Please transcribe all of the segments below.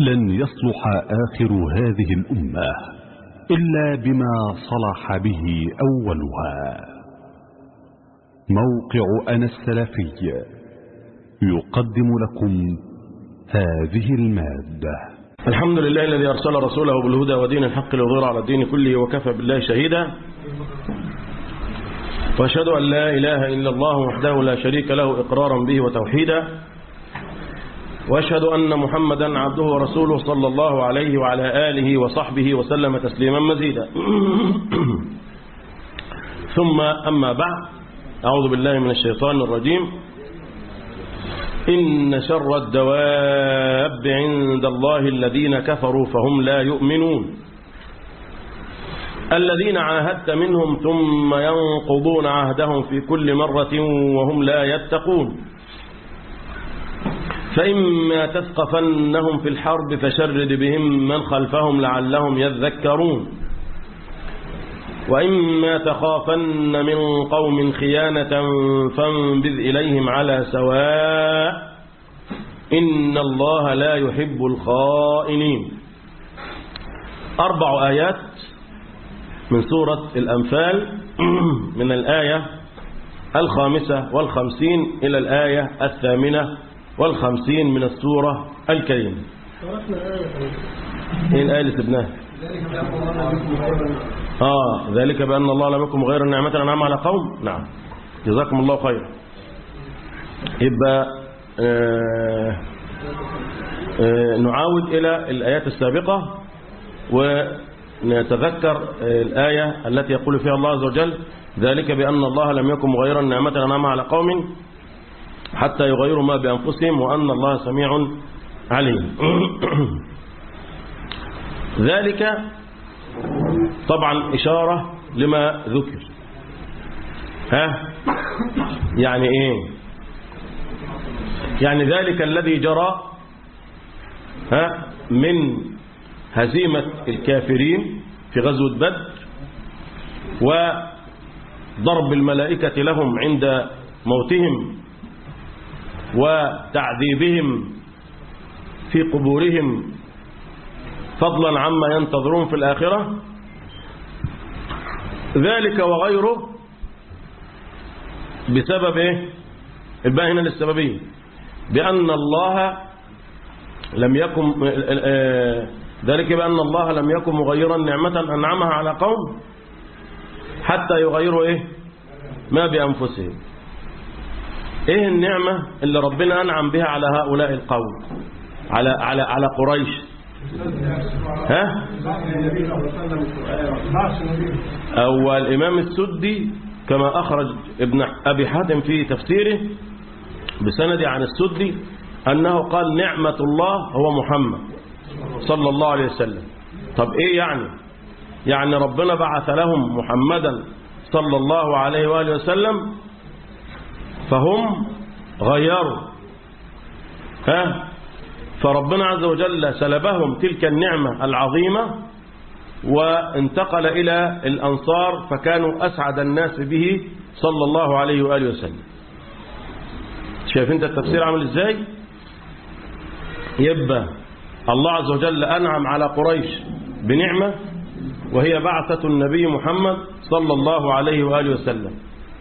لن يصلح آخر هذه الأمة إلا بما صلح به أولها موقع أنا السلفي يقدم لكم هذه المادة الحمد لله الذي أرسل رسوله بالهدى ودين الحق ليظهر على الدين كله وكفى بالله شهيدا وأشهد أن لا إله إلا الله وحده لا شريك له إقرارا به وتوحيدا وأشهد أن محمدا عبده ورسوله صلى الله عليه وعلى آله وصحبه وسلم تسليما مزيدا ثم أما بعد أعوذ بالله من الشيطان الرجيم إن شر الدواب عند الله الذين كفروا فهم لا يؤمنون الذين عاهدت منهم ثم ينقضون عهدهم في كل مرة وهم لا يتقون فإما تثقفنهم في الحرب فشرد بهم من خلفهم لعلهم يذكرون وإما تخافن من قوم خيانة فانبذ إليهم على سواء إن الله لا يحب الخائنين أربع آيات من سورة الأنفال من الآية الخامسة والخمسين إلى الآية الثامنة والخمسين من السورة الكريمة ايه الآية اللي سبناها آه ذلك بأن الله لم يكن غير نعمة أنعم على قوم نعم جزاكم الله خير يبقى آه آه نعاود إلى الآيات السابقة ونتذكر الآية التي يقول فيها الله عز وجل ذلك بأن الله لم يكن غير نعمة أنعم على قوم حتى يغيروا ما بأنفسهم وأن الله سميع عليم ذلك طبعا إشارة لما ذكر ها يعني إيه يعني ذلك الذي جرى ها من هزيمة الكافرين في غزوة بدر وضرب الملائكة لهم عند موتهم وتعذيبهم في قبورهم فضلا عما ينتظرون في الآخرة ذلك وغيره بسبب ايه الباقي هنا للسببين بأن الله لم يكن ذلك بأن الله لم يكن مغيرا نعمة أنعمها على قوم حتى يغيروا ايه ما بأنفسهم ايه النعمة اللي ربنا أنعم بها على هؤلاء القوم على على على قريش ها أو الإمام السدي كما أخرج ابن أبي حاتم في تفسيره بسند عن السدي أنه قال نعمة الله هو محمد صلى الله عليه وسلم طب إيه يعني يعني ربنا بعث لهم محمدا صلى الله عليه وآله وسلم فهم غيروا ها فربنا عز وجل سلبهم تلك النعمة العظيمة وانتقل إلى الأنصار فكانوا أسعد الناس به صلى الله عليه وآله وسلم شايف انت التفسير عامل ازاي يبقى الله عز وجل أنعم على قريش بنعمة وهي بعثة النبي محمد صلى الله عليه وآله وسلم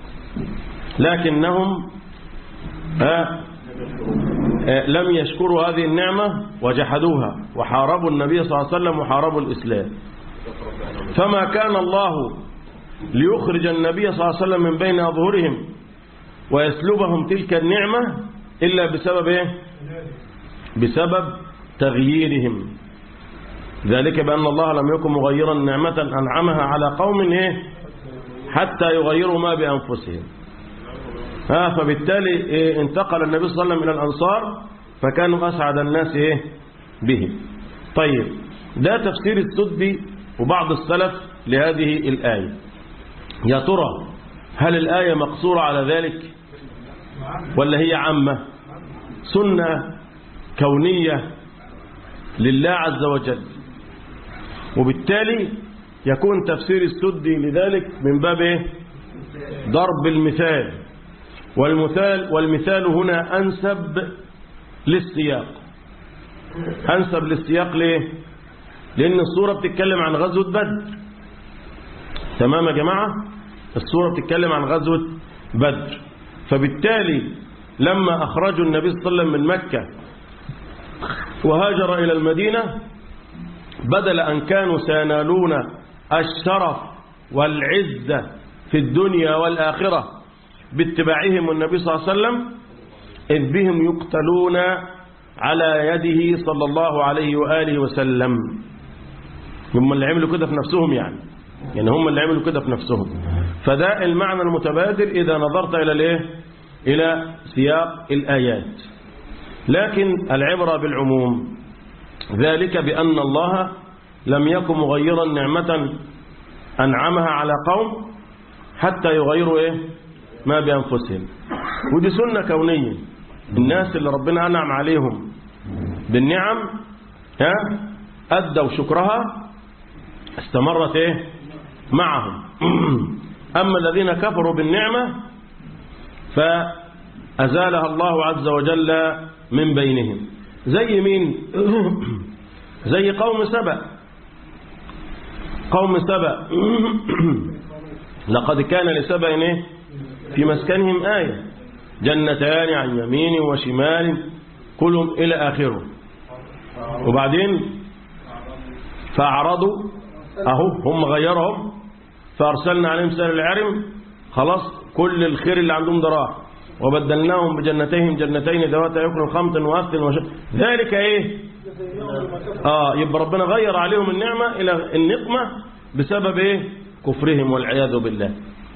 لكنهم ها لم يشكروا هذه النعمة وجحدوها وحاربوا النبي صلى الله عليه وسلم وحاربوا الإسلام فما كان الله ليخرج النبي صلى الله عليه وسلم من بين أظهرهم ويسلبهم تلك النعمة إلا بسبب إيه؟ بسبب تغييرهم ذلك بأن الله لم يكن مغيرا نعمة أنعمها على قوم إيه؟ حتى يغيروا ما بأنفسهم ها فبالتالي إيه انتقل النبي صلى الله عليه وسلم إلى الأنصار فكانوا أسعد الناس إيه به طيب ده تفسير السدي وبعض السلف لهذه الآية يا ترى هل الآية مقصورة على ذلك ولا هي عامة سنة كونية لله عز وجل وبالتالي يكون تفسير السدي لذلك من باب إيه؟ ضرب المثال والمثال والمثال هنا أنسب للسياق أنسب للسياق ليه لأن الصورة بتتكلم عن غزوة بدر تمام يا جماعة الصورة بتتكلم عن غزوة بدر فبالتالي لما أخرجوا النبي صلى الله عليه وسلم من مكة وهاجر إلى المدينة بدل أن كانوا سينالون الشرف والعزة في الدنيا والآخرة باتباعهم النبي صلى الله عليه وسلم إذ بهم يقتلون على يده صلى الله عليه وآله وسلم هم اللي عملوا كده في نفسهم يعني يعني هم اللي عملوا كده في نفسهم فده المعنى المتبادر إذا نظرت إلى الايه إلى سياق الآيات لكن العبرة بالعموم ذلك بأن الله لم يكن مغيرا نعمة أنعمها على قوم حتى يغيروا إيه ما بأنفسهم ودي سنة كونية الناس اللي ربنا أنعم عليهم بالنعم ها أدوا شكرها استمرت إيه معهم أما الذين كفروا بالنعمة فأزالها الله عز وجل من بينهم زي مين زي قوم سبأ قوم سبأ لقد كان لسبأ إيه؟ في مسكنهم آية جنتان عن يمين وشمال كلهم إلى آخره وبعدين فأعرضوا أهو هم غيرهم فأرسلنا عليهم سيل العرم خلاص كل الخير اللي عندهم ده راح وبدلناهم بجنتين جنتين ذوات يكن خمط وأثل وش... ذلك إيه آه يبقى ربنا غير عليهم النعمة إلى النقمة بسبب إيه كفرهم والعياذ بالله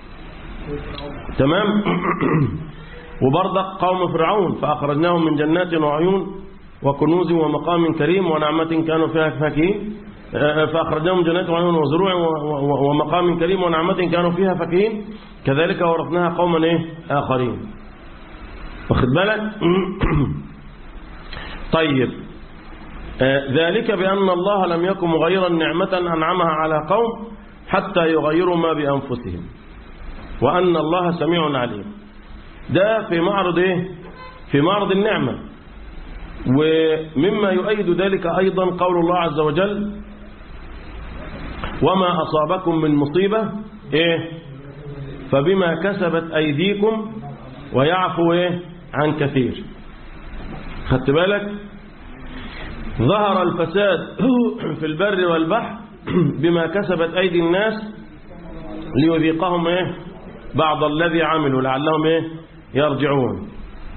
تمام وبرضك قوم فرعون فأخرجناهم من جنات وعيون وكنوز ومقام كريم ونعمة كانوا فيها فاكهين فأخرجناهم جنات وعيون وزروع ومقام كريم ونعمة كانوا فيها فاكهين كذلك ورثناها قوما إيه آخرين واخد بالك طيب ذلك بأن الله لم يكن مغيرا نعمة أنعمها على قوم حتى يغيروا ما بأنفسهم وأن الله سميع عليم ده في معرض إيه في معرض النعمة ومما يؤيد ذلك أيضا قول الله عز وجل وما أصابكم من مصيبة إيه فبما كسبت أيديكم ويعفو إيه عن كثير خدت بالك ظهر الفساد في البر والبحر بما كسبت أيدي الناس ليذيقهم إيه بعض الذي عملوا لعلهم إيه يرجعون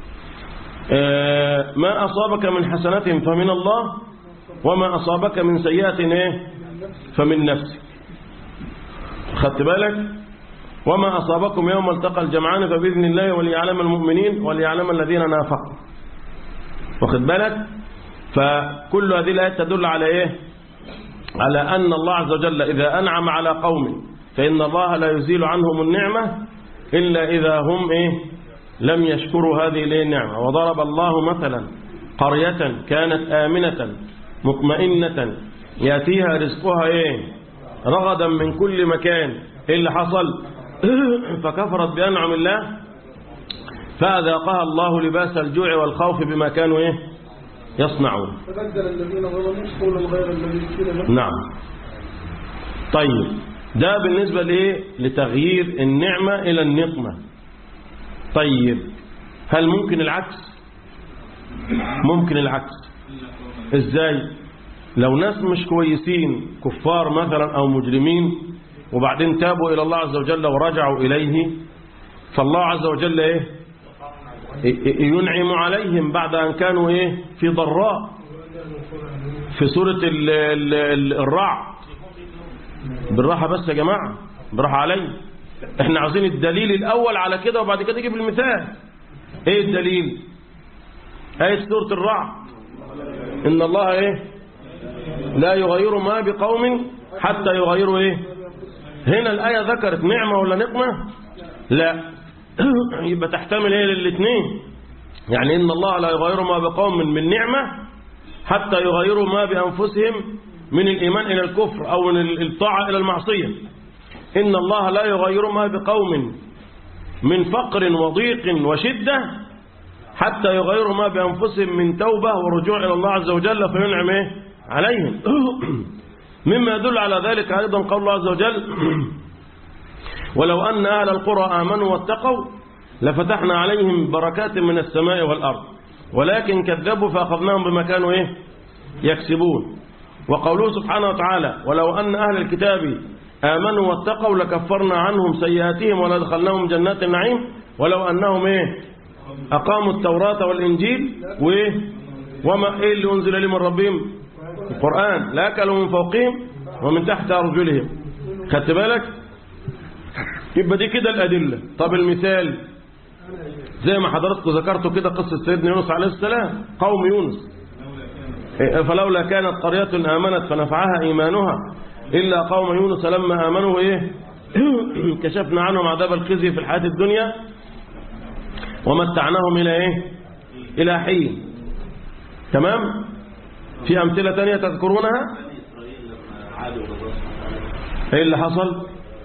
آه ما أصابك من حسنة فمن الله وما أصابك من سيئة إيه فمن نفسك خدت بالك وما أصابكم يوم التقى الجمعان فبإذن الله وليعلم المؤمنين وليعلم الذين نافقوا واخد بالك فكل هذه الآيات تدل على إيه على أن الله عز وجل إذا أنعم على قوم فإن الله لا يزيل عنهم النعمة إلا إذا هم إيه لم يشكروا هذه النعمة وضرب الله مثلا قرية كانت آمنة مطمئنة يأتيها رزقها إيه رغدا من كل مكان إيه اللي حصل فكفرت بأنعم الله فأذاقها الله لباس الجوع والخوف بما كانوا إيه يصنعون فبدل الذين ظلموا قولا غير الذي قيل لهم نعم طيب ده بالنسبة لإيه لتغيير النعمة إلى النقمة طيب هل ممكن العكس ممكن العكس ازاي لو ناس مش كويسين كفار مثلا او مجرمين وبعدين تابوا الى الله عز وجل ورجعوا اليه فالله عز وجل ايه ينعم عليهم بعد ان كانوا ايه في ضراء في سورة ال- ال- ال- الرعد بالراحة بس يا جماعة بالراحة علي احنا عاوزين الدليل الاول على كده وبعد كده نجيب المثال ايه الدليل ايه سورة الرعد ان الله ايه لا يغير ما بقوم حتى يغيروا ايه هنا الآية ذكرت نعمة ولا نقمة لا يبقى تحتمل ايه للاثنين يعني ان الله لا يغير ما بقوم من, من نعمة حتى يغيروا ما بأنفسهم من الإيمان إلى الكفر أو من الطاعة إلى المعصية إن الله لا يغير ما بقوم من فقر وضيق وشدة حتى يغيروا ما بأنفسهم من توبة ورجوع إلى الله عز وجل فينعم إيه؟ عليهم مما يدل على ذلك أيضا قول الله عز وجل ولو أن أهل القرى آمنوا واتقوا لفتحنا عليهم بركات من السماء والأرض ولكن كذبوا فأخذناهم بما كانوا إيه؟ يكسبون وقوله سبحانه وتعالى ولو أن أهل الكتاب آمنوا واتقوا لكفرنا عنهم سيئاتهم ولدخلناهم جنات النعيم ولو أنهم إيه أقاموا التوراة والإنجيل وإيه وما إيه اللي أنزل لهم من ربهم القرآن لا أكلوا من فوقهم ومن تحت أرجلهم خدت بالك يبقى دي كده الأدلة طب المثال زي ما حضراتكم ذكرتوا كده قصة سيدنا يونس عليه السلام قوم يونس فلولا كانت قرية آمنت فنفعها إيمانها إلا قوم يونس لما آمنوا إيه كشفنا عنهم عذاب الخزي في الحياة الدنيا ومتعناهم إلى إيه إلى حين تمام في أمثلة تانية تذكرونها إيه اللي حصل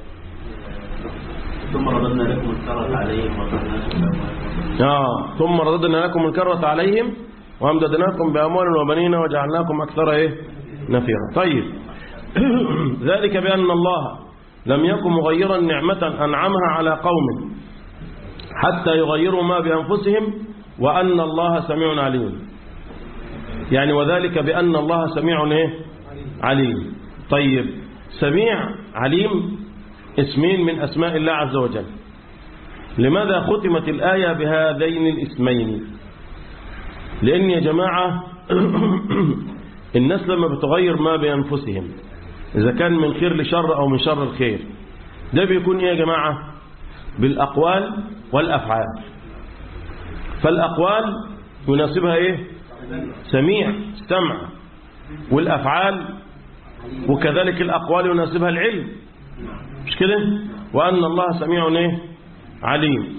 ثم رددنا لكم الكرة عليهم وضعناكم آه ثم رددنا لكم الكرة عليهم وأمددناكم بأموال وبنين وجعلناكم أكثر إيه نفيرا طيب ذلك بأن الله لم يكن مغيرا نعمة أنعمها على قوم حتى يغيروا ما بأنفسهم وأن الله سميع عليم يعني وذلك بأن الله سميع إيه؟ عليم طيب سميع عليم اسمين من أسماء الله عز وجل لماذا ختمت الآية بهذين الاسمين لأن يا جماعة الناس لما بتغير ما بأنفسهم إذا كان من خير لشر أو من شر الخير ده بيكون إيه يا جماعة بالأقوال والأفعال فالأقوال يناسبها إيه سميع سمع والأفعال وكذلك الأقوال يناسبها العلم مش كده وأن الله سميع إيه عليم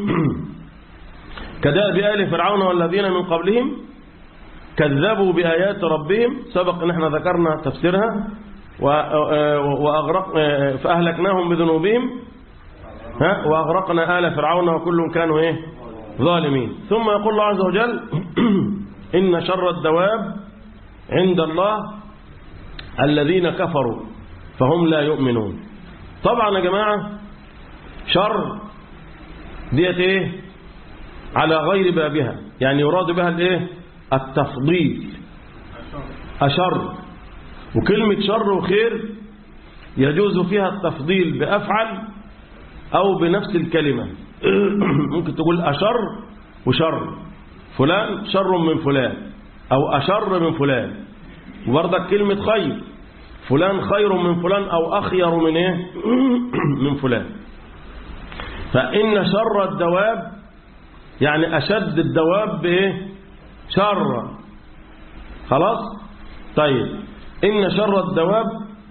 كداب آل فرعون والذين من قبلهم كذبوا بآيات ربهم سبق ان احنا ذكرنا تفسيرها وأغرق فأهلكناهم بذنوبهم ها وأغرقنا آل فرعون وكلهم كانوا إيه ظالمين ثم يقول الله عز وجل إن شر الدواب عند الله الذين كفروا فهم لا يؤمنون طبعا يا جماعة شر ديت ايه على غير بابها يعني يراد بها الايه التفضيل أشر وكلمة شر وخير يجوز فيها التفضيل بأفعل أو بنفس الكلمة ممكن تقول أشر وشر فلان شر من فلان أو أشر من فلان وبرضك كلمة خير فلان خير من فلان أو أخير من إيه من فلان فإن شر الدواب يعني أشد الدواب بإيه شر خلاص طيب إن شر الدواب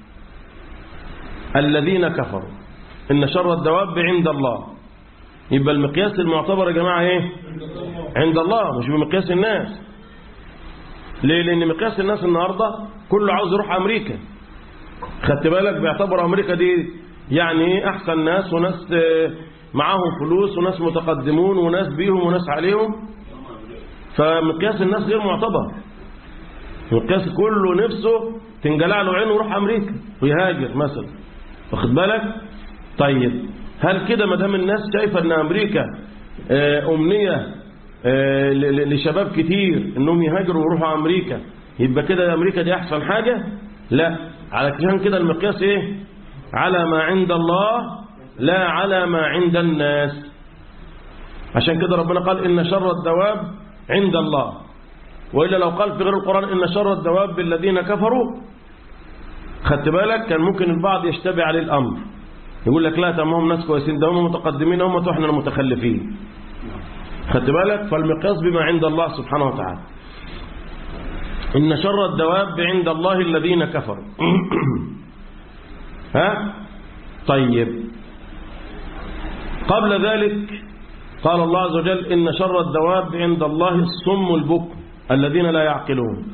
الذين كفروا إن شر الدواب عند الله يبقى المقياس المعتبر يا جماعة إيه عند الله مش بمقياس الناس ليه لأن مقياس الناس النهاردة كله عاوز يروح أمريكا خدت بالك بيعتبر أمريكا دي يعني أحسن ناس وناس معاهم فلوس وناس متقدمون وناس بيهم وناس عليهم فمقياس الناس غير معتبر مقياس كله نفسه تنجلع له عينه ويروح أمريكا ويهاجر مثلا واخد بالك طيب هل كده ما دام الناس شايفه ان امريكا امنيه لشباب كتير انهم يهاجروا ويروحوا امريكا يبقى كده امريكا دي احسن حاجه لا علشان كده المقياس ايه على ما عند الله لا على ما عند الناس عشان كده ربنا قال ان شر الدواب عند الله والا لو قال في غير القران ان شر الدواب الذين كفروا خدت بالك كان ممكن البعض يشتبه عليه الامر يقول لك لا تمام ناس كويسين ده هم متقدمين هم احنا المتخلفين خدت بالك فالمقياس بما عند الله سبحانه وتعالى إن شر الدواب عند الله الذين كفروا ها طيب قبل ذلك قال الله عز وجل إن شر الدواب عند الله الصم البكم الذين لا يعقلون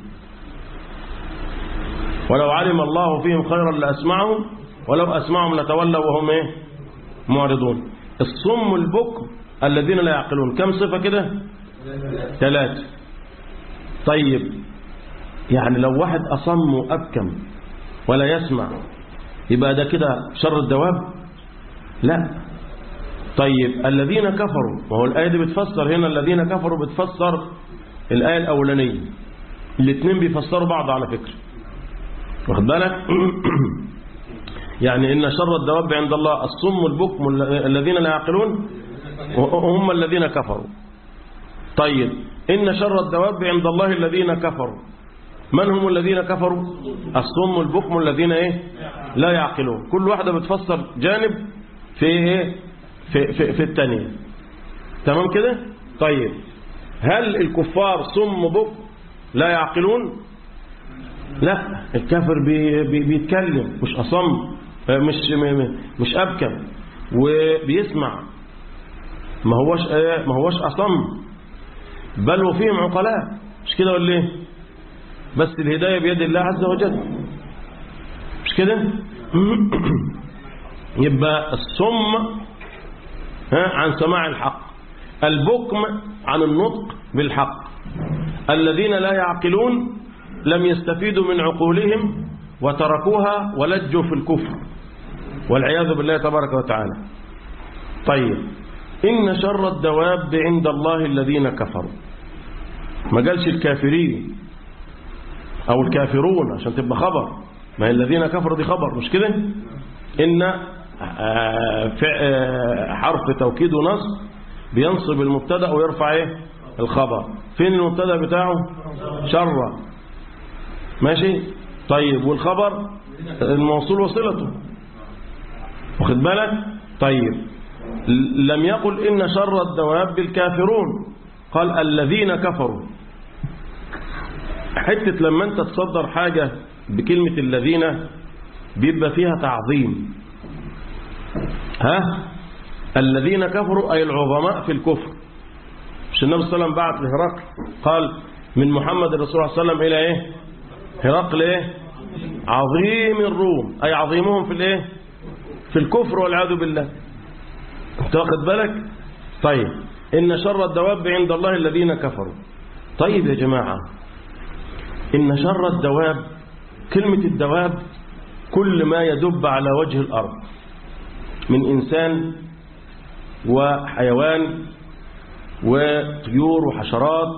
ولو علم الله فيهم خيرا لأسمعهم ولو أسمعهم لتولوا وهم إيه معرضون الصم البكم الذين لا يعقلون كم صفة كده ثلاثة طيب يعني لو واحد أصم وأبكم ولا يسمع يبقى ده كده شر الدواب لا طيب الذين كفروا وهو الآية دي بتفسر هنا الذين كفروا بتفسر الآية الأولانية الاثنين بيفسروا بعض على فكرة واخد بالك يعني إن شر الدواب عند الله الصم البكم الذين لا يعقلون هم الذين كفروا طيب إن شر الدواب عند الله الذين كفروا من هم الذين كفروا الصم البكم الذين إيه لا يعقلون كل واحدة بتفسر جانب في إيه في, في, في الثانية تمام كده طيب هل الكفار صم بكم لا يعقلون لا الكافر بي بي بيتكلم مش أصم مش مش أبكم وبيسمع ما هوش ما هوش أصم بل وفيهم عقلاء مش كده ولا ايه بس الهداية بيد الله عز وجل مش كده يبقى الصم عن سماع الحق البكم عن النطق بالحق الذين لا يعقلون لم يستفيدوا من عقولهم وتركوها ولجوا في الكفر والعياذ بالله تبارك وتعالى طيب إن شر الدواب عند الله الذين كفروا ما قالش الكافرين أو الكافرون عشان تبقى خبر ما هي الذين كفروا دي خبر مش كده إن حرف توكيد ونصب بينصب المبتدا ويرفع ايه الخبر فين المبتدا بتاعه شر ماشي طيب والخبر الموصول وصلته واخد بالك طيب لم يقل إن شر الدواب بالكافرون قال الذين كفروا حتة لما انت تصدر حاجة بكلمة الذين بيبقى فيها تعظيم ها الذين كفروا أي العظماء في الكفر مش النبي صلى الله عليه وسلم بعت لهرقل قال من محمد الرسول صلى الله عليه وسلم إلى إيه هرقل إيه عظيم الروم أي عظيمهم في الإيه في الكفر والعياذ بالله انت واخد بالك طيب إن شر الدواب عند الله الذين كفروا طيب يا جماعة إن شر الدواب كلمة الدواب كل ما يدب على وجه الأرض من إنسان وحيوان وطيور وحشرات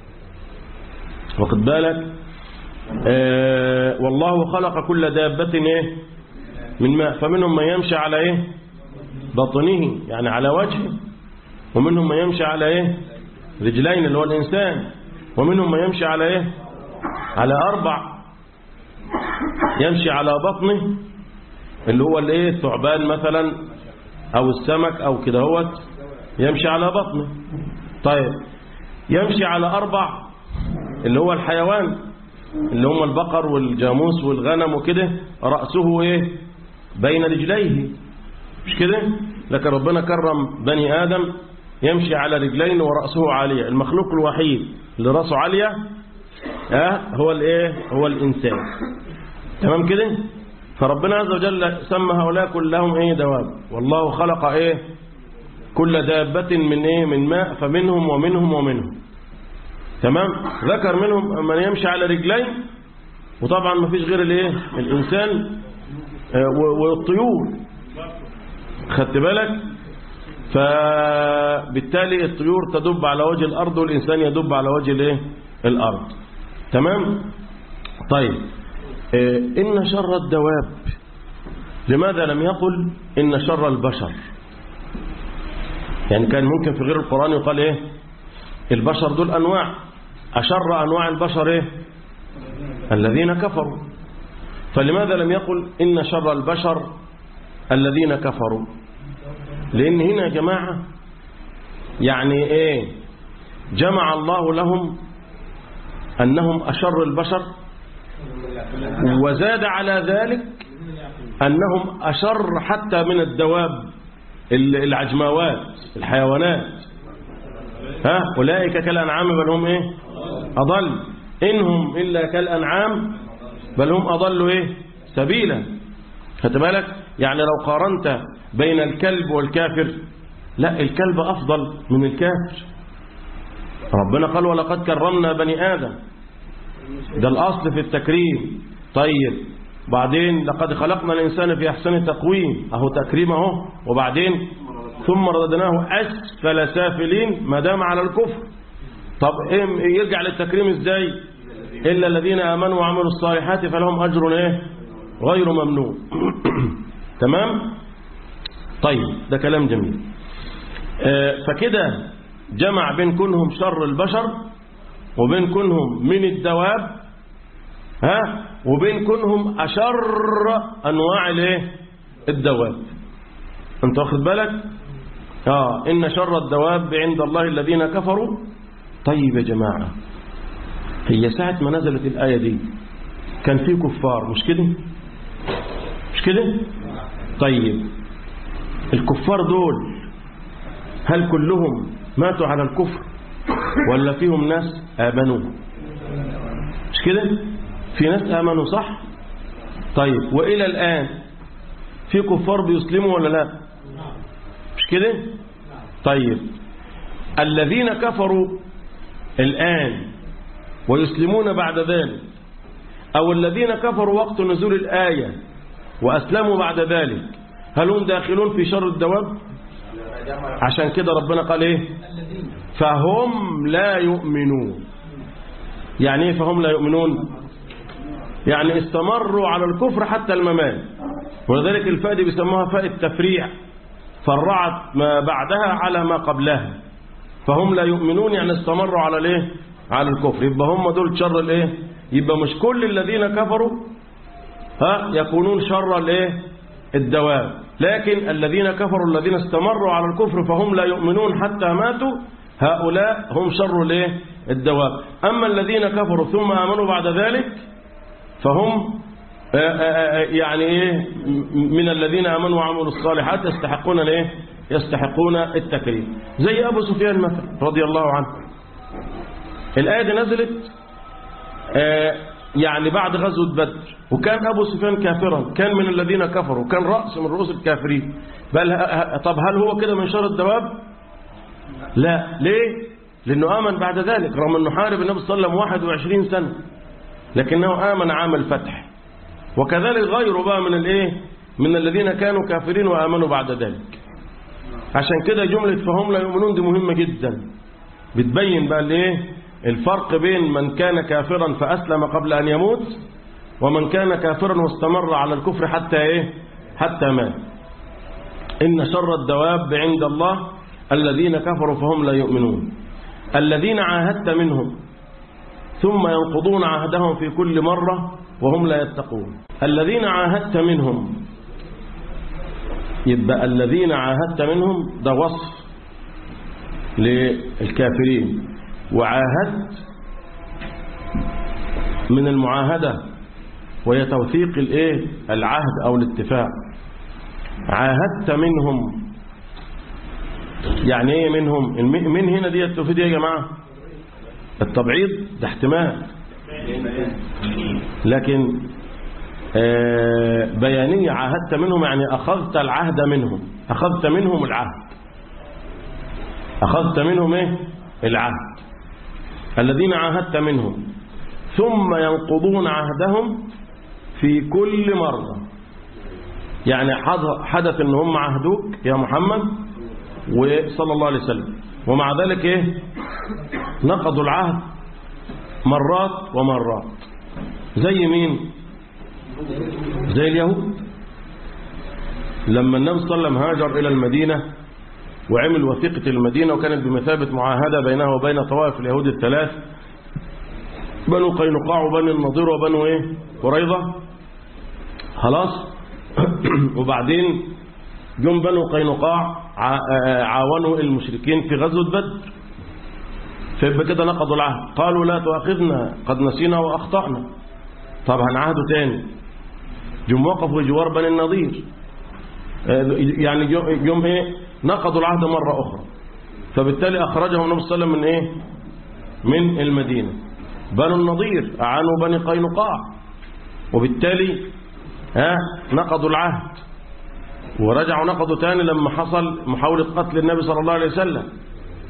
واخد بالك آه والله خلق كل دابة إيه من ماء فمنهم من يمشي على إيه بطنه يعني على وجهه ومنهم من يمشي على إيه رجلين اللي هو الإنسان ومنهم من يمشي على إيه على أربع يمشي على بطنه اللي هو الايه الثعبان مثلا او السمك او كده هوت يمشي على بطنه طيب يمشي على اربع اللي هو الحيوان اللي هم البقر والجاموس والغنم وكده رأسه ايه بين رجليه مش كده لكن ربنا كرم بني آدم يمشي على رجلين ورأسه عالية المخلوق الوحيد اللي رأسه عالية اه هو الايه هو الإنسان تمام كده فربنا عز وجل سمى هؤلاء كلهم ايه دواب والله خلق ايه كل دابة من ايه من ماء فمنهم ومنهم ومنهم تمام ذكر منهم من يمشي على رجلين وطبعا ما فيش غير الايه الانسان والطيور خدت بالك فبالتالي الطيور تدب على وجه الارض والانسان يدب على وجه الايه الارض تمام طيب إن شر الدواب لماذا لم يقل إن شر البشر يعني كان ممكن في غير القرآن يقال إيه البشر دول أنواع أشر أنواع البشر إيه الذين كفروا فلماذا لم يقل إن شر البشر الذين كفروا لأن هنا يا جماعة يعني إيه جمع الله لهم أنهم أشر البشر وزاد على ذلك أنهم أشر حتى من الدواب العجماوات الحيوانات ها أولئك كالأنعام بل هم إيه أضل إنهم إلا كالأنعام بل هم أضلوا إيه سبيلا خدت بالك يعني لو قارنت بين الكلب والكافر لا الكلب أفضل من الكافر ربنا قال ولقد كرمنا بني آدم ده الأصل في التكريم طيب بعدين لقد خلقنا الإنسان في أحسن تقويم أهو تكريم أهو وبعدين ثم رددناه أسفل سافلين ما دام على الكفر طب إيه يرجع للتكريم إزاي إلا الذين آمنوا وعملوا الصالحات فلهم أجر إيه غير ممنون تمام طيب ده كلام جميل آه، فكده جمع بين كونهم شر البشر وبين كونهم من الدواب ها وبين كونهم أشر أنواع الايه الدواب انت واخد بالك اه إن شر الدواب عند الله الذين كفروا طيب يا جماعة هي ساعة ما نزلت الآية دي كان في كفار مش كده مش كده طيب الكفار دول هل كلهم ماتوا على الكفر ولا فيهم ناس آمنوا مش كده في ناس آمنوا صح طيب وإلى الآن في كفار بيسلموا ولا لا مش كده طيب الذين كفروا الآن ويسلمون بعد ذلك أو الذين كفروا وقت نزول الآية وأسلموا بعد ذلك هل هم داخلون في شر الدواب عشان كده ربنا قال ايه فهم لا يؤمنون يعني ايه فهم لا يؤمنون يعني استمروا على الكفر حتى الممات ولذلك الفاء دي بيسموها فاء التفريع فرعت ما بعدها على ما قبلها فهم لا يؤمنون يعني استمروا على الايه على الكفر يبقى هم دول شر الايه يبقى مش كل الذين كفروا ها يكونون شر الايه الدواب لكن الذين كفروا الذين استمروا على الكفر فهم لا يؤمنون حتى ماتوا هؤلاء هم شر الايه الدواب اما الذين كفروا ثم امنوا بعد ذلك فهم آآ آآ يعني ايه من الذين امنوا وعملوا الصالحات يستحقون الايه يستحقون التكريم زي ابو سفيان مثلا رضي الله عنه الايه دي نزلت يعني بعد غزوه بدر وكان ابو سفيان كافرا كان من الذين كفروا كان راس من رؤوس الكافرين بل طب هل هو كده من شر الدواب لا ليه لانه امن بعد ذلك رغم انه حارب النبي صلى الله عليه وسلم 21 سنه لكنه امن عام الفتح وكذلك غيره بقى من الايه من الذين كانوا كافرين وامنوا بعد ذلك عشان كده جمله فهم لا يؤمنون دي مهمه جدا بتبين بقى الايه الفرق بين من كان كافرا فاسلم قبل ان يموت ومن كان كافرا واستمر على الكفر حتى ايه حتى مات ان شر الدواب عند الله الذين كفروا فهم لا يؤمنون الذين عاهدت منهم ثم ينقضون عهدهم في كل مرة وهم لا يتقون الذين عاهدت منهم يبقى الذين عاهدت منهم ده وصف للكافرين وعاهدت من المعاهدة وهي توثيق الايه العهد او الاتفاق عاهدت منهم يعني ايه منهم من هنا دي التوفيق يا جماعة التبعيض ده احتمال لكن آه بيانية عاهدت منهم يعني أخذت العهد منهم أخذت منهم العهد أخذت منهم إيه العهد الذين عاهدت منهم ثم ينقضون عهدهم في كل مرة يعني حدث ان هم عهدوك يا محمد وصلى الله عليه وسلم ومع ذلك ايه نقضوا العهد مرات ومرات زي مين زي اليهود لما النبي صلى الله عليه وسلم هاجر إلى المدينة وعمل وثيقة المدينة وكانت بمثابة معاهدة بينه وبين طوائف اليهود الثلاث بنو قينقاع وبني النضير وبنو ايه قريظة خلاص وبعدين جم بنو قينقاع عاونوا المشركين في غزوة بدر فيبقى كده نقضوا العهد قالوا لا تؤاخذنا قد نسينا وأخطأنا طبعا عهدوا تاني جم وقفوا جوار بني النضير يعني يوم ايه نقضوا العهد مرة أخرى فبالتالي أخرجهم النبي صلى الله عليه وسلم من ايه من المدينة بنو النضير أعانوا بني قينقاع وبالتالي ها نقضوا العهد ورجعوا نقضوا تاني لما حصل محاولة قتل النبي صلى الله عليه وسلم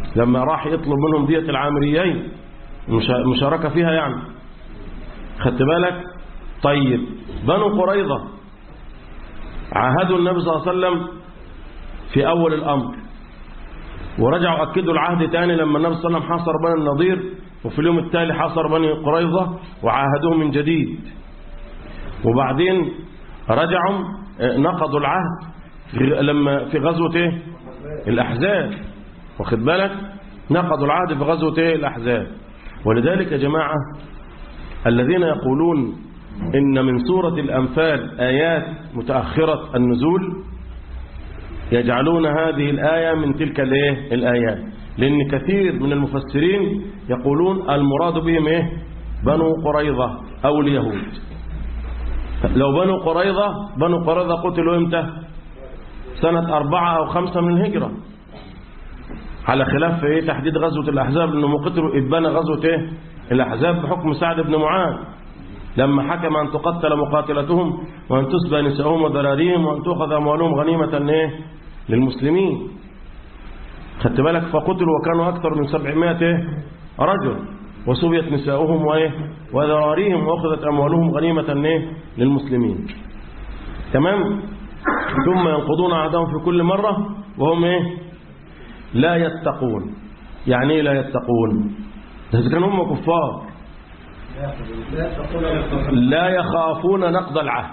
لما راح يطلب منهم دية العامريين مشا- مشاركة فيها يعني خدت بالك طيب بنو قريظة عاهدوا النبي صلى الله عليه وسلم في أول الأمر ورجعوا أكدوا العهد تاني لما النبي صلى الله عليه وسلم حاصر بني النضير وفي اليوم التالي حاصر بني قريظة وعاهدوهم من جديد وبعدين رجعوا آه، نقضوا العهد في- لما في غزوة ايه الأحزاب واخد بالك نقضوا العهد في غزوة ايه الأحزاب ولذلك يا جماعة الذين يقولون إن من سورة الأنفال آيات متأخرة النزول يجعلون هذه الآية من تلك الايه الآيات لأن كثير من المفسرين يقولون المراد بهم إيه بنو قريظة أو اليهود لو بنو قريظة بنو قريظة قتلوا إمتى سنة أربعة أو خمسة من الهجرة على خلاف في إيه تحديد غزوة الأحزاب لأنهم قتلوا إبان غزوة إيه الأحزاب بحكم سعد بن معاذ لما حكم أن تقتل مقاتلتهم وأن تسبى نساءهم وذراريهم وأن تؤخذ أموالهم غنيمة إيه للمسلمين خدت بالك فقتلوا وكانوا أكثر من 700 إيه؟ رجل وسبيت نساؤهم وإيه وذراريهم وأخذت أموالهم غنيمة إيه للمسلمين تمام ثم ينقضون عهدهم في كل مرة وهم إيه لا يتقون يعني إيه لا يتقون إذا كانوا هم كفار لا يخافون نقض العهد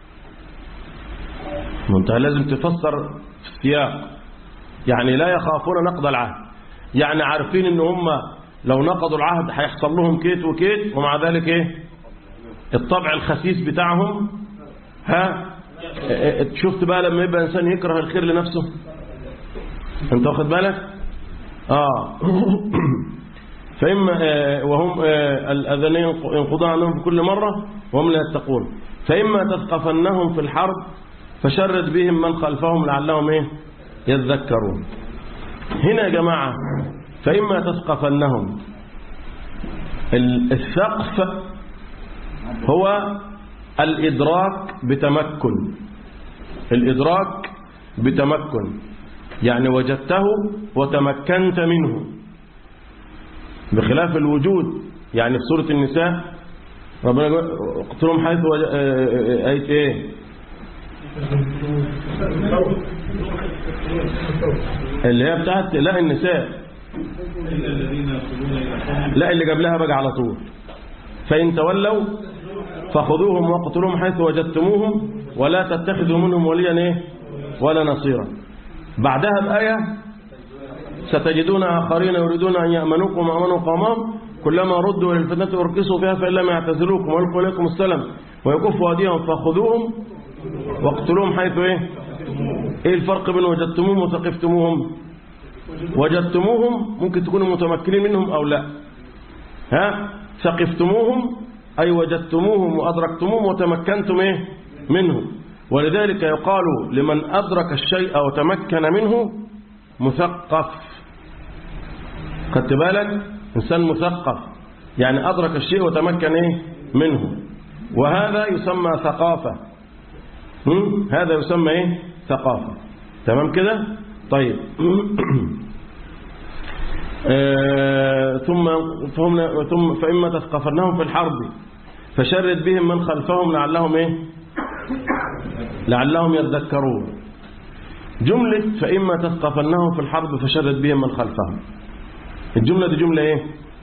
ما انت لازم تفسر في السياق يعني لا يخافون نقض العهد يعني عارفين ان هم لو نقضوا العهد هيحصل لهم كيت وكيت ومع ذلك ايه الطبع الخسيس بتاعهم ها اه، اه، شفت بقى لما يبقى انسان يكره الخير لنفسه انت واخد بالك اه فإما آه، وهم آه، الأذان ينقضون عنهم في كل مرة وهم لا يتقون فإما تثقفنهم في الحرب فشرد بهم من خلفهم لعلهم إيه يذكرون هنا يا جماعة فإما تثقفنهم ال- الثقف هو الإدراك بتمكن الإدراك بتمكن يعني وجدته وتمكنت منه بخلاف الوجود يعني في سورة النساء ربنا يقول اقتلهم حيث وج... آه، آه، آية ايه اللي هي بتاعت لا النساء لا اللي قبلها بقى على طول فإن تولوا فخذوهم واقتلوهم حيث وجدتموهم ولا تتخذوا منهم وليا ايه ولا نصيرا بعدها بآية ستجدون آخرين يريدون أن يأمنوكم وأمنوا قومهم كلما ردوا إلى الفتنة أركسوا فيها فإن لم يعتزلوكم ويلقوا إليكم السلام ويكفوا أيديهم فخذوهم واقتلوهم حيث إيه إيه الفرق بين وجدتموهم وثقفتموهم وجدتموهم ممكن تكونوا متمكنين منهم أو لا ها ثقفتموهم أي وجدتموهم وأدركتموهم وتمكنتم إيه منهم ولذلك يقال لمن أدرك الشيء وتمكن منه مثقف خدت بالك إنسان مثقف يعني أدرك الشيء وتمكن إيه منه وهذا يسمى ثقافة هم؟ هذا يسمى إيه ثقافة تمام كده طيب آه، ثم فهم ثم فإما تثقفنهم في الحرب فشرد بهم من خلفهم لعلهم إيه لعلهم يذكرون جملة فإما تثقفنهم في الحرب فشرد بهم من خلفهم الجملة دي جملة ايه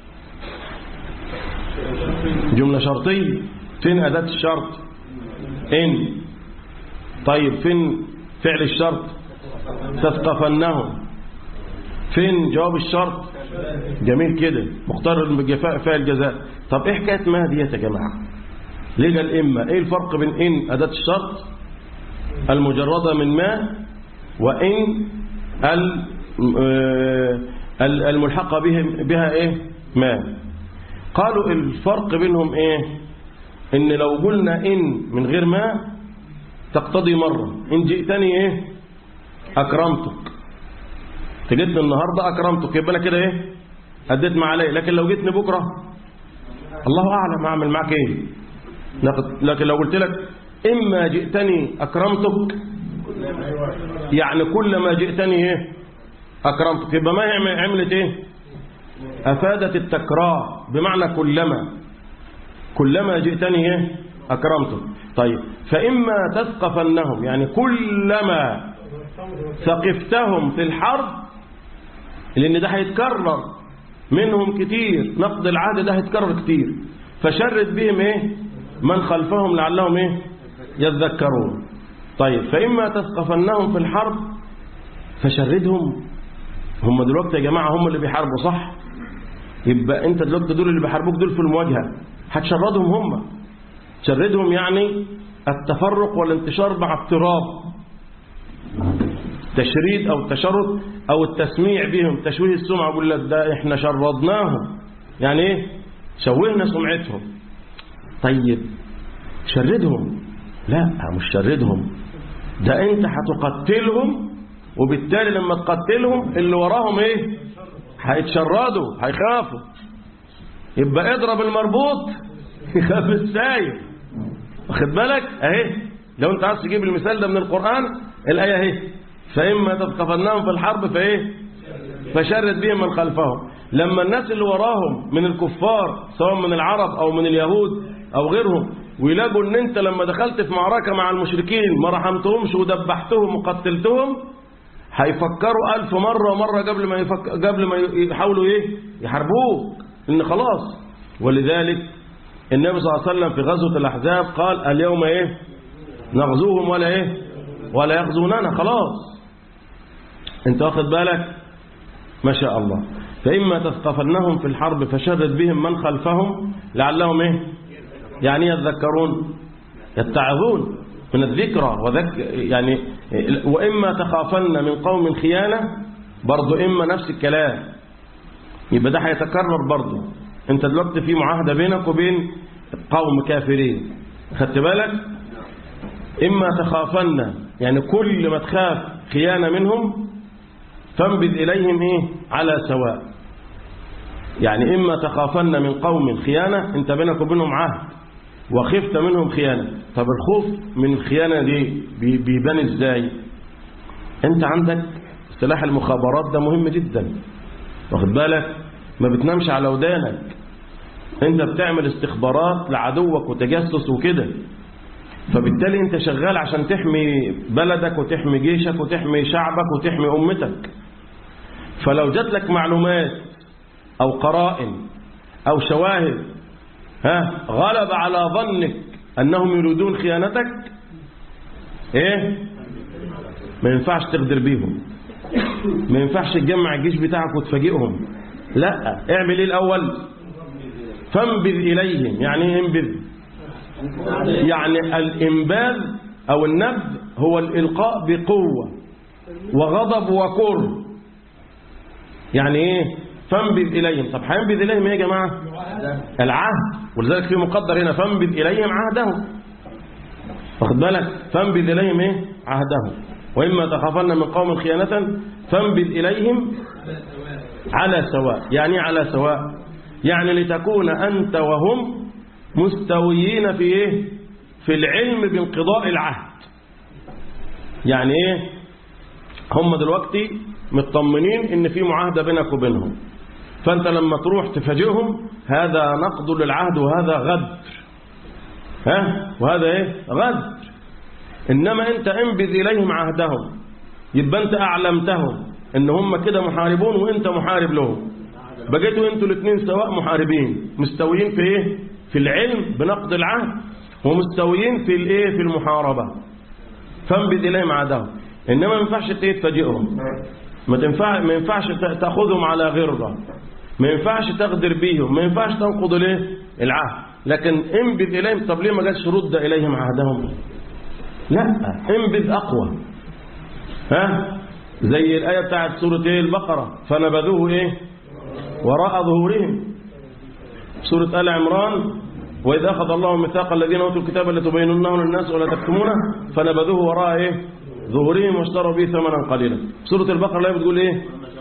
جملة شرطية فين أداة الشرط إن طيب فين فعل الشرط تثقفنهم فين جواب الشرط جميل كده مختار الجفاء فاعل الجزاء طب ايه حكايه ما ديت يا جماعه ليه قال اما ايه الفرق بين ان اداه الشرط المجرده من ما وان ال- آه، ال- الملحقه بها بها ايه ما قالوا الفرق بينهم ايه ان لو قلنا ان من غير ما تقتضي مره ان جئتني ايه اكرمتك تجيتني النهارده اكرمتك يبقى انا كده ايه اديت ما علي لكن لو جيتني بكره الله اعلم اعمل معاك ايه لكن- لكن لو قلت لك اما جئتني اكرمتك يعني كل ما جئتني ايه أكرمتك يبقى ما هي عملت إيه أفادت التكرار بمعنى كلما كلما جئتني إيه أكرمتك طيب فإما تثقفنهم يعني كلما ثقفتهم في الحرب لأن ده هيتكرر منهم كتير نقد العهد ده هيتكرر كتير فشرد بهم إيه من خلفهم لعلهم إيه يذكرون طيب فإما تثقفنهم في الحرب فشردهم هم دلوقتي يا جماعة هم اللي بيحاربوا صح يبقى انت دلوقتي دول اللي بيحاربوك دول في المواجهة هتشردهم هم شردهم يعني التفرق والانتشار مع اضطراب تشريد او تشرد او التسميع بهم تشويه السمعة يقول لك ده احنا شردناهم يعني ايه شوهنا سمعتهم طيب شردهم لا مش شردهم ده انت هتقتلهم وبالتالي لما تقتلهم اللي وراهم ايه هيتشردوا هيخافوا يبقى اضرب المربوط يخاف السايب واخد بالك اهي لو انت عايز تجيب المثال ده من القرآن الآية اهي فإما تثقفنهم في الحرب فايه فشرد بهم من خلفهم لما الناس اللي وراهم من الكفار سواء من العرب أو من اليهود أو غيرهم ويلاقوا ان انت لما دخلت في معركة مع المشركين ما رحمتهمش ودبحتهم وقتلتهم هيفكروا ألف مرة ومرة قبل ما يفك... قبل ما يحاولوا ايه يحاربوك ان خلاص ولذلك النبي صلى الله عليه وسلم في غزوة الأحزاب قال اليوم ايه نغزوهم ولا ايه ولا يغزوننا خلاص انت واخد بالك ما شاء الله فإما تثقفنهم في الحرب فشرد بهم من خلفهم لعلهم ايه يعني يذكرون يتعظون من الذكرى وذك يعني وإما تخافن من قوم خيانة برضو إما نفس الكلام يبقى ده هيتكرر برضو انت دلوقتي في معاهدة بينك وبين قوم كافرين خدت بالك إما تخافن يعني كل ما تخاف خيانة منهم فانبذ إليهم إيه على سواء يعني إما تخافن من قوم خيانة انت بينك وبينهم عهد وخفت منهم خيانة طب الخوف من الخيانة دي بيبان ازاي انت عندك سلاح المخابرات ده مهم جدا واخد بالك ما بتنامش على ودانك انت بتعمل استخبارات لعدوك وتجسس وكده فبالتالي انت شغال عشان تحمي بلدك وتحمي جيشك وتحمي شعبك وتحمي امتك فلو جات لك معلومات او قرائن او شواهد ها غلب على ظنك أنهم يريدون خيانتك إيه ما ينفعش تغدر بيهم ما ينفعش تجمع الجيش بتاعك وتفاجئهم لا اعمل ايه الأول فانبذ إليهم يعني ايه انبذ يعني الانباذ أو النبذ هو الإلقاء بقوة وغضب وكر يعني ايه فانبذ إليهم طب هينبذ إليهم ايه يا جماعة العهد ولذلك في مقدر هنا فانبذ إليهم عهدهم واخد بالك فانبذ إليهم ايه عهدهم وإما تخافن من قوم خيانة فانبذ إليهم على سواء يعني على سواء يعني لتكون أنت وهم مستويين في ايه في العلم بانقضاء العهد يعني ايه هم دلوقتي مطمنين ان في معاهدة بينك وبينهم فانت لما تروح تفاجئهم هذا نقض للعهد وهذا غدر ها وهذا ايه غدر انما انت انبذ اليهم عهدهم يبقى انت اعلمتهم ان هم كده محاربون وانت محارب لهم بقيتوا انتوا الاثنين سواء محاربين مستويين في ايه في العلم بنقض العهد ومستويين في الايه في المحاربه فانبذ اليهم عهدهم انما ما ينفعش تفاجئهم ما تنفع ما ينفعش تاخذهم على غرة ما ينفعش تغدر بيهم ما ينفعش تنقض الايه العهد لكن انبذ اليهم طب ليه ما قالش رد اليهم عهدهم لا انبذ اقوى ها زي الايه بتاعت سوره ايه البقره فنبذوه ايه وراء ظهورهم سوره ال عمران واذا اخذ الله ميثاق الذين اوتوا الكتاب لتبيننه للناس ولا تكتمونه فنبذوه وراء ايه ظهورهم واشتروا به ثمنا قليلا سورة البقرة لا بتقول ايه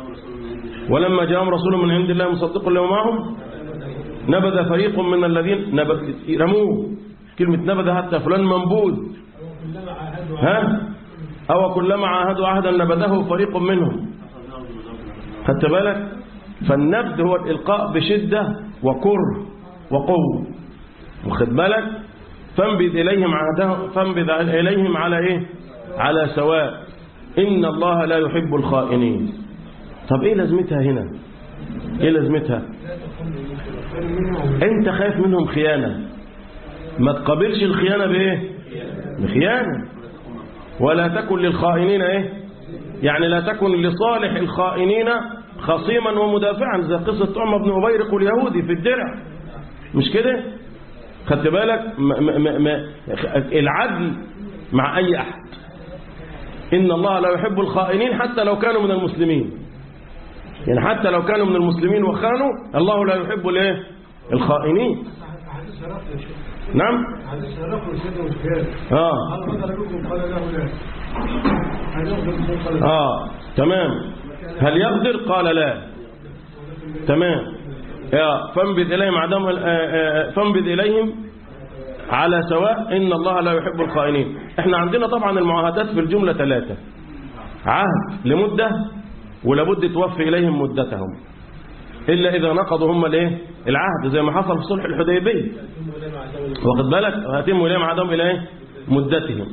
ولما جاءهم رسول من عند الله مصدق لهم معهم نبذ فريق من الذين نبذ رموه كلمة نبذ حتى فلان منبوذ ها أو كلما عاهدوا عهدا نبذه فريق منهم خدت بالك فالنبذ هو الإلقاء بشدة وكره وقوة واخد بالك فانبذ إليهم عهدهم فانبذ إليهم على إيه على سواء إن الله لا يحب الخائنين طب إيه لازمتها هنا إيه لازمتها أنت خايف منهم خيانة ما تقابلش الخيانة بإيه بخيانة ولا تكن للخائنين إيه يعني لا تكن لصالح الخائنين خصيما ومدافعا زي قصة عمر بن أبيرق اليهودي في الدرع مش كده خدت بالك م م م العدل مع أي أحد إن الله لا يحب الخائنين حتى لو كانوا من المسلمين يعني حتى لو كانوا من المسلمين وخانوا الله لا يحب الايه الخائنين نعم حديث هرقل سيدنا وسفيان اه قال قتل منكم قال له لا هل يقدر منكم قال لا اه تمام هل يقدر قال لا تمام يا فانبذ إليهم عدم آه، آه، فانبذ إليهم على سواء إن الله لا يحب الخائنين احنا عندنا طبعا المعاهدات في الجملة ثلاثة عهد لمدة ولابد توفي إليهم مدتهم إلا إذا نقضوا هم الايه العهد زي ما حصل في صلح الحديبية واخد بالك وهتم إليهم عدم إلى إيه؟ مدتهم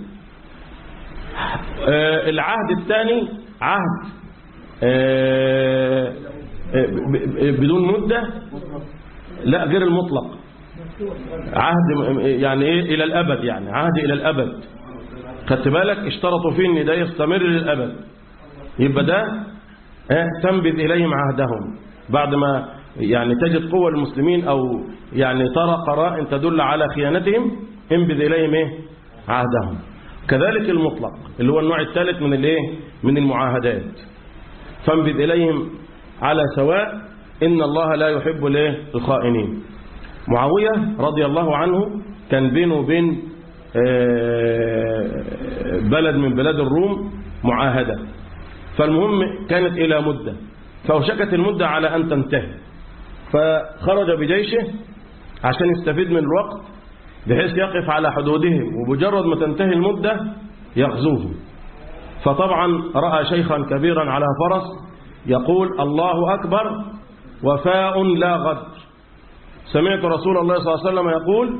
آه، العهد الثاني عهد آه، آه، ب- ب- بدون مدة لا غير المطلق عهد يعني ايه الى الابد يعني عهد الى الابد خدت بالك اشترطوا فيه ان ده يستمر للابد يبقى ده آه، تنبذ اليهم عهدهم بعد ما يعني تجد قوة المسلمين او يعني ترى قرائن تدل على خيانتهم انبذ اليهم ايه عهدهم كذلك المطلق اللي هو النوع الثالث من الايه من المعاهدات فانبذ إليهم على سواء إن الله لا يحب الايه الخائنين معاوية رضي الله عنه كان بينه وبين آه، بلد من بلاد الروم معاهدة فالمهم كانت إلى مدة فأوشكت المدة على أن تنتهي فخرج بجيشه عشان يستفيد من الوقت بحيث يقف على حدودهم وبمجرد ما تنتهي المدة يغزوهم فطبعا رأى شيخا كبيرا على فرس يقول الله أكبر وفاء لا غدر سمعت رسول الله صلى الله عليه وسلم يقول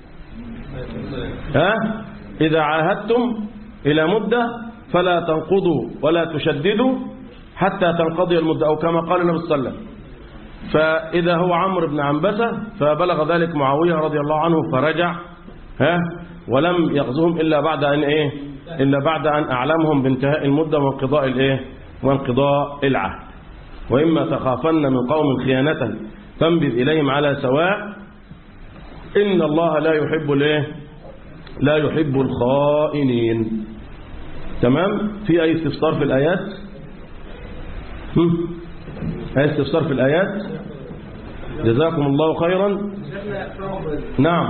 ها إذا عاهدتم إلى مدة فلا تنقضوا ولا تشددوا حتى تنقضي المدة أو كما قال النبي صلى الله عليه وسلم فإذا هو عمرو بن عنبسة فبلغ ذلك معاوية رضي الله عنه فرجع ها ولم يغزوهم إلا بعد أن إيه إلا بعد أن أعلمهم بانتهاء المدة وانقضاء الإيه وانقضاء العهد وإما تخافن من قوم خيانة فانبذ إليهم على سواء إن الله لا يحب الإيه لا يحب الخائنين تمام في أي استفسار في الآيات هم؟ أي استفسار في الآيات جزاكم الله خيرا نعم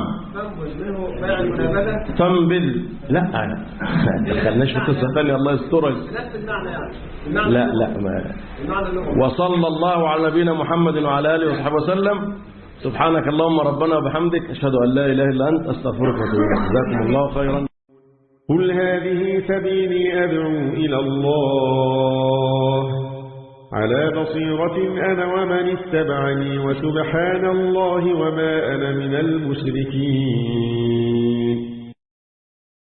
تنبذ لا ما دخلناش في قصة ثانية الله يسترك نفس المعنى يعني المعنى لا لا ما المعنى اللغوي وصلى الله على نبينا محمد وعلى آله وصحبه وسلم سبحانك اللهم ربنا وبحمدك أشهد أن لا إله إلا أنت أستغفرك وأتوب إليك جزاكم الله خيرا قل هذه سبيلي أدعو إلى الله على بصيرة أنا ومن اتبعني وسبحان الله وما أنا من المشركين